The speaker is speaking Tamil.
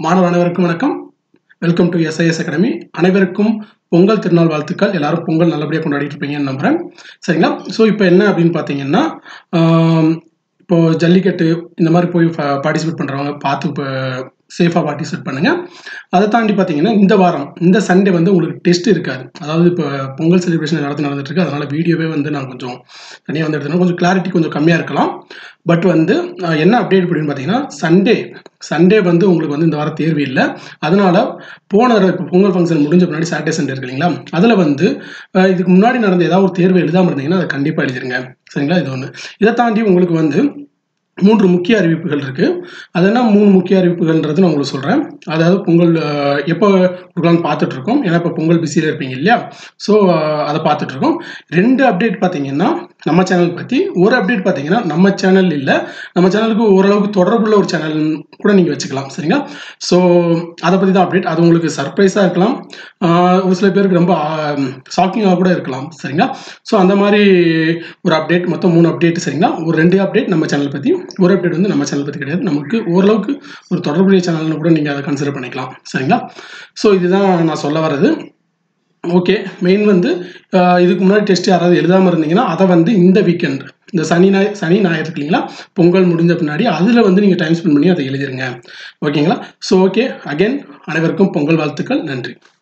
மாணவர் அனைவருக்கும் வணக்கம் வெல்கம் டு எஸ்ஐஎஸ் அகாடமி அனைவருக்கும் பொங்கல் திருநாள் வாழ்த்துக்கள் எல்லாரும் பொங்கல் நல்லபடியாக கொண்டாடிட்டு இருப்பீங்கன்னு நம்புறேன் சரிங்களா ஸோ இப்போ என்ன அப்படின்னு பார்த்தீங்கன்னா ஆம், இப்போ ஜல்லிக்கட்டு இந்த மாதிரி போய் பார்ட்டிசிபேட் பண்ணுறவங்க பார்த்து இப்போ சேஃபாக பார்ட்டிசிபேட் பண்ணுங்கள் அதை தாண்டி பார்த்தீங்கன்னா இந்த வாரம் இந்த சண்டே வந்து உங்களுக்கு டெஸ்ட் இருக்காது அதாவது இப்போ பொங்கல் செலிப்ரேஷன் நடந்து நடந்துட்டு இருக்கு அதனால வீடியோவே வந்து நான் கொஞ்சம் தனியாக வந்து எடுத்தேன் கொஞ்சம் கிளாரிட்டி கொஞ்சம் கம்மியாக இருக்கலாம் பட் வந்து அஹ், என்ன அப்டேட் அப்படின்னு பார்த்தீங்கன்னா சண்டே சண்டே வந்து உங்களுக்கு வந்து இந்த வாரம் தேர்வு இல்லை அதனால போன தடவை இப்போ பொங்கல் ஃபங்க்ஷன் முடிஞ்ச முன்னாடி சாட்டர்டே சண்டே இருக்கு இல்லைங்களா அதில் வந்து அஹ், இதுக்கு முன்னாடி நடந்த ஏதாவது ஒரு தேர்வு எழுதாமல் இருந்தீங்கன்னா அதை கண்டிப்பாக எழுதிருங்க சரிங்களா இது ஒன்று இதை தாண்டி உங்களுக்கு வந்து மூன்று முக்கிய அறிவிப்புகள் இருக்கு அது என்ன மூணு முக்கிய அறிவிப்புகள்ன்றது நான் உங்களுக்கு சொல்றேன் அதாவது பொங்கல் அஹ், எப்போ கொடுக்கலாம்னு பார்த்துட்டு இருக்கோம் ஏன்னா இப்போ பொங்கல் பிஸியில் இருப்பீங்க இல்லையா ஸோ அதை பார்த்துட்டு இருக்கோம் ரெண்டு அப்டேட் பார்த்தீங்கன்னா நம்ம சேனல் பற்றி ஒரு அப்டேட் பார்த்தீங்கன்னா நம்ம சேனல் இல்லை நம்ம சேனலுக்கு ஓரளவுக்கு தொடர்புள்ள ஒரு சேனல் கூட நீங்கள் வச்சுக்கலாம் சரிங்களா ஸோ அதை பற்றி தான் அப்டேட் அது உங்களுக்கு சர்ப்ரைஸாக இருக்கலாம் ஆஹ் ஒரு சில பேருக்கு ரொம்ப ஷாக்கிங்காக கூட இருக்கலாம் சரிங்களா ஸோ அந்த மாதிரி ஒரு அப்டேட் மொத்தம் மூணு அப்டேட் சரிங்களா ஒரு ரெண்டு அப்டேட் நம்ம சேனல் பற்றி ஒரு அப்டேட் வந்து நம்ம சேனல் பற்றி கிடையாது நமக்கு ஓரளவுக்கு ஒரு தொடர்புடைய சேனல்னு கூட நீங்கள் அதை கன்சிடர் பண்ணிக்கலாம் சரிங்களா ஸோ இதுதான் நான் சொல்ல வர்றது ஓகே மெயின் வந்து ஆஹ் இதுக்கு முன்னாடி டெஸ்ட் யாராவது எழுதாமல் இருந்தீங்கன்னா அதை வந்து இந்த வீக்கெண்ட் இந்த சனி ஞாயிறு சனி ஞாயிறு இருக்கு இல்லைங்களா பொங்கல் முடிஞ்ச பின்னாடி அதில் வந்து நீங்கள் டைம் ஸ்பெண்ட் பண்ணி அதை எழுதிருங்க ஓகேங்களா ஸோ ஓகே அகைன் அனைவருக்கும் பொங்கல் வாழ்த்துக்கள் நன்றி